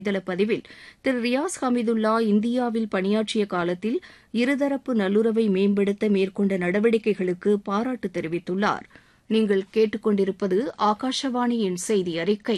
தள பதிவில் திரு ரியாஸ் ஹமீதுல்லா இந்தியாவில் பணியாற்றிய காலத்தில் இருதரப்பு நல்லுறவை மேம்படுத்த மேற்கொண்ட நடவடிக்கைகளுக்கு பாராட்டு தெரிவித்துள்ளார் நீங்கள் கேட்டுக்கொண்டிருப்பது ஆகாஷவாணியின் செய்தி அறிக்கை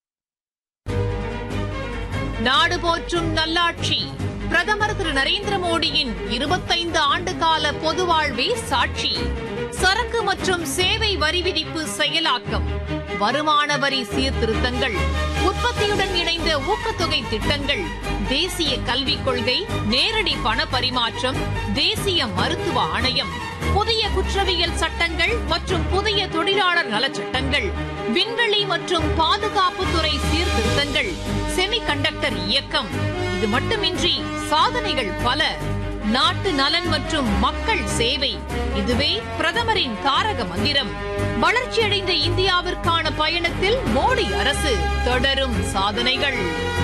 நாடு போற்றும் நல்லாட்சி பிரதமர் திரு நரேந்திர மோடியின் இருபத்தைந்து ஆண்டுகால பொது வாழ்வே சாட்சி சரக்கு மற்றும் சேவை வரி விதிப்பு செயலாக்கம் வருமான வரி சீர்திருத்தங்கள் உற்பத்தியுடன் இணைந்த ஊக்கத்தொகை திட்டங்கள் தேசிய கல்விக் கொள்கை நேரடி பண பரிமாற்றம் தேசிய மருத்துவ ஆணையம் புதிய குற்றவியல் சட்டங்கள் மற்றும் புதிய தொழிலாளர் நலச்சட்டங்கள் விண்வெளி மற்றும் பாதுகாப்புத்துறை சீர்திருத்தங்கள் செமி கண்டக்டர் இயக்கம் இது மட்டுமின்றி சாதனைகள் பல நாட்டு நலன் மற்றும் மக்கள் சேவை இதுவே பிரதமரின் தாரக மந்திரம் வளர்ச்சியடைந்த இந்தியாவிற்கான பயணத்தில் மோடி அரசு தொடரும் சாதனைகள்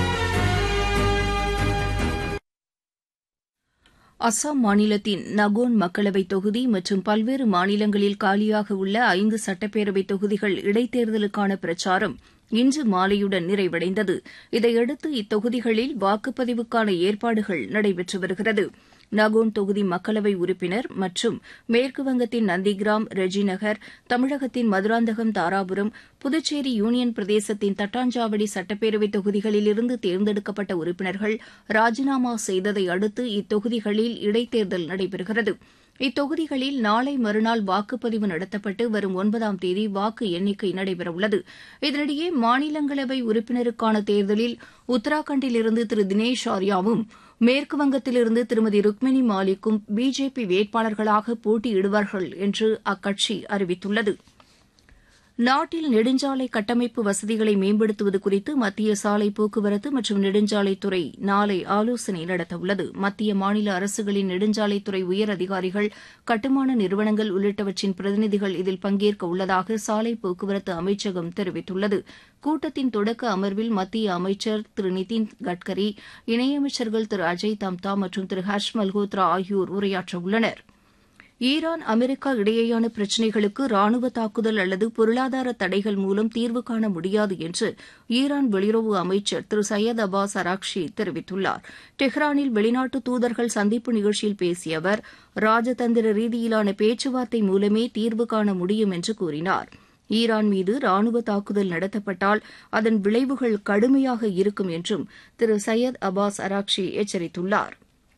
அஸ்ஸாம் மாநிலத்தின் நகோன் மக்களவைத் தொகுதி மற்றும் பல்வேறு மாநிலங்களில் காலியாக உள்ள ஐந்து சட்டப்பேரவைத் தொகுதிகள் இடைத்தேர்தலுக்கான பிரச்சாரம் இன்று மாலையுடன் நிறைவடைந்தது இதையடுத்து இத்தொகுதிகளில் வாக்குப்பதிவுக்கான ஏற்பாடுகள் நடைபெற்று வருகிறது நகோன் தொகுதி மக்களவை உறுப்பினர் மற்றும் மேற்குவங்கத்தின் நந்திகிராம் ரெஜிநகர் தமிழகத்தின் மதுராந்தகம் தாராபுரம் புதுச்சேரி யூனியன் பிரதேசத்தின் தட்டாஞ்சாவடி சட்டப்பேரவைத் தொகுதிகளிலிருந்து தேர்ந்தெடுக்கப்பட்ட உறுப்பினர்கள் ராஜினாமா செய்ததை அடுத்து இத்தொகுதிகளில் இடைத்தேர்தல் நடைபெறுகிறது இத்தொகுதிகளில் நாளை மறுநாள் வாக்குப்பதிவு நடத்தப்பட்டு வரும் ஒன்பதாம் தேதி வாக்கு எண்ணிக்கை நடைபெறவுள்ளது இதனிடையே மாநிலங்களவை உறுப்பினருக்கான தேர்தலில் உத்தராகண்டிலிருந்து திரு தினேஷ் ஆர்யாவும் மேற்குவங்கத்திலிருந்து திருமதி ருக்மினி மாலிக்கும் பிஜேபி வேட்பாளர்களாக போட்டியிடுவார்கள் என்று அக்கட்சி அறிவித்துள்ளது நாட்டில் நெடுஞ்சாலை கட்டமைப்பு வசதிகளை மேம்படுத்துவது குறித்து மத்திய சாலை போக்குவரத்து மற்றும் நெடுஞ்சாலைத்துறை நாளை ஆலோசனை நடத்தவுள்ளது மத்திய மாநில அரசுகளின் நெடுஞ்சாலைத்துறை உயர் அதிகாரிகள் கட்டுமான நிறுவனங்கள் உள்ளிட்டவற்றின் பிரதிநிதிகள் இதில் பங்கேற்க உள்ளதாக சாலை போக்குவரத்து அமைச்சகம் தெரிவித்துள்ளது கூட்டத்தின் தொடக்க அமர்வில் மத்திய அமைச்சர் திரு நிதின் கட்கரி இணையமைச்சர்கள் திரு அஜய் தம்தா மற்றும் திரு ஹர்ஷ் மல்ஹோத்ரா ஆகியோர் உரையாற்ற உள்ளனா் ஈரான் அமெரிக்கா இடையேயான பிரச்சினைகளுக்கு ராணுவ தாக்குதல் அல்லது பொருளாதார தடைகள் மூலம் தீர்வு காண முடியாது என்று ஈரான் வெளியுறவு அமைச்சர் திரு சையத் அப்பாஸ் அராக்ஷி தெரிவித்துள்ளார் டெஹ்ரானில் வெளிநாட்டு தூதர்கள் சந்திப்பு நிகழ்ச்சியில் பேசிய அவர் ராஜதந்திர ரீதியிலான பேச்சுவார்த்தை மூலமே தீர்வு காண முடியும் என்று கூறினார் ஈரான் மீது ராணுவ தாக்குதல் நடத்தப்பட்டால் அதன் விளைவுகள் கடுமையாக இருக்கும் என்றும் திரு சையத் அப்பாஸ் அராக்ஷி எச்சரித்துள்ளார்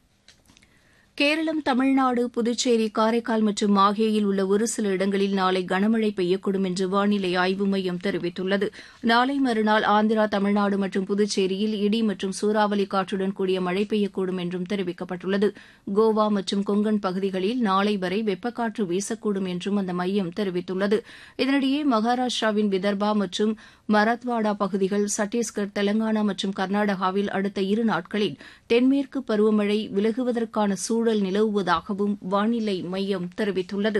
கேரளம் தமிழ்நாடு புதுச்சேரி காரைக்கால் மற்றும் மாஹேயில் உள்ள ஒரு சில இடங்களில் நாளை கனமழை பெய்யக்கூடும் என்று வானிலை ஆய்வு மையம் தெரிவித்துள்ளது நாளை மறுநாள் ஆந்திரா தமிழ்நாடு மற்றும் புதுச்சேரியில் இடி மற்றும் சூறாவளி காற்றுடன் கூடிய மழை பெய்யக்கூடும் என்றும் தெரிவிக்கப்பட்டுள்ளது கோவா மற்றும் கொங்கன் பகுதிகளில் நாளை வரை வெப்பக்காற்று வீசக்கூடும் என்றும் அந்த மையம் தெரிவித்துள்ளது இதனிடையே மகாராஷ்டிராவின் விதர்பா மற்றும் மராத்வாடா பகுதிகள் சத்தீஸ்கர் தெலங்கானா மற்றும் கர்நாடகாவில் அடுத்த இரு நாட்களில் தென்மேற்கு பருவமழை விலகுவதற்கான சூழல் நிலவுவதாகவும் வானிலை மையம் தெரிவித்துள்ளது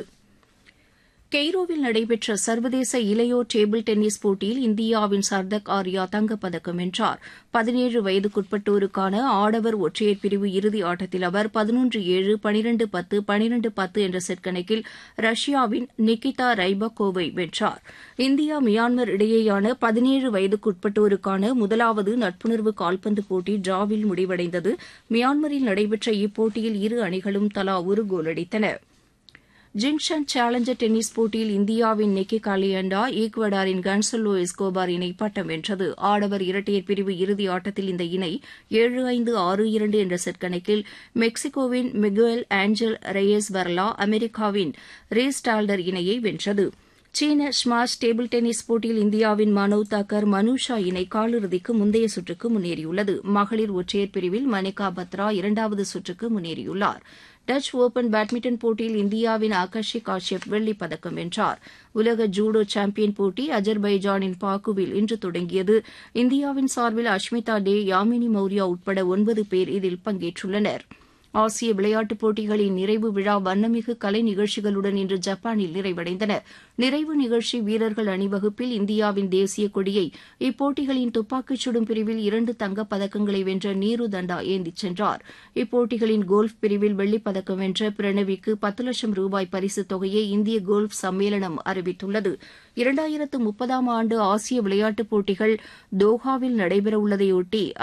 கெய்ரோவில் நடைபெற்ற சர்வதேச இளையோர் டேபிள் டென்னிஸ் போட்டியில் இந்தியாவின் சர்தக் ஆர்யா தங்கப்பதக்கம் வென்றார் பதினேழு வயதுக்குட்பட்டோருக்கான ஆடவர் ஒற்றையர் பிரிவு இறுதி ஆட்டத்தில் அவர் பதினொன்று ஏழு பனிரெண்டு பத்து பனிரெண்டு பத்து என்ற செட் கணக்கில் ரஷ்யாவின் நிகிதா ரைபக்கோவை வென்றார் இந்தியா மியான்மர் இடையேயான பதினேழு வயதுக்குட்பட்டோருக்கான முதலாவது நட்புணர்வு கால்பந்து போட்டி டிராவில் முடிவடைந்தது மியான்மரில் நடைபெற்ற இப்போட்டியில் இரு அணிகளும் தலா ஒரு கோல் அடித்தன ஜிங்ஷன் சேலஞ்சர் டென்னிஸ் போட்டியில் இந்தியாவின் நிக்கி காலியண்டா ஈக்வடாரின் கன்சலோ எஸ்கோபார் இணை பட்டம் வென்றது ஆடவர் இரட்டையர் பிரிவு இறுதி ஆட்டத்தில் இந்த இணை ஏழு ஐந்து ஆறு இரண்டு என்ற செட் கணக்கில் மெக்சிகோவின் மிகுவல் ஆஞ்சல் ரெயஸ் வர்லா அமெரிக்காவின் ரீஸ் டால்டர் இணையை வென்றது சீன ஸ்மாஷ் டேபிள் டென்னிஸ் போட்டியில் இந்தியாவின் மனோவ் தாக்கர் மனுஷா இணை காலிறுதிக்கு முந்தைய சுற்றுக்கு முன்னேறியுள்ளது மகளிர் ஒற்றையர் பிரிவில் மணிகா பத்ரா இரண்டாவது சுற்றுக்கு முன்னேறியுள்ளார் டச் ஒபன் பேட்மிண்டன் போட்டியில் இந்தியாவின் ஆகாஷி காஷ்யப் வெள்ளிப் பதக்கம் வென்றார் உலக ஜூடோ சாம்பியன் போட்டி அஜர்பைஜானின் பாக்குவில் இன்று தொடங்கியது இந்தியாவின் சார்பில் அஷ்மிதா டே யாமினி மௌரியா உட்பட ஒன்பது பேர் இதில் பங்கேற்றுள்ளனா் ஆசிய விளையாட்டுப் போட்டிகளின் நிறைவு விழா வண்ணமிகு கலை நிகழ்ச்சிகளுடன் இன்று ஜப்பானில் நிறைவடைந்தன நிறைவு நிகழ்ச்சி வீரர்கள் அணிவகுப்பில் இந்தியாவின் தேசிய கொடியை இப்போட்டிகளின் துப்பாக்கிச் சுடும் பிரிவில் இரண்டு தங்கப் பதக்கங்களை வென்ற நீரு தண்டா ஏந்திச் சென்றார் இப்போட்டிகளின் கோல்ஃப் பிரிவில் வெள்ளிப் பதக்கம் வென்ற பிரணவிக்கு பத்து லட்சம் ரூபாய் பரிசுத் தொகையை இந்திய கோல்ஃப் சம்மேளனம் அறிவித்துள்ளது இரண்டாயிரத்து முப்பதாம் ஆண்டு ஆசிய விளையாட்டுப் போட்டிகள் தோஹாவில் நடைபெறவுள்ளதையொட்டி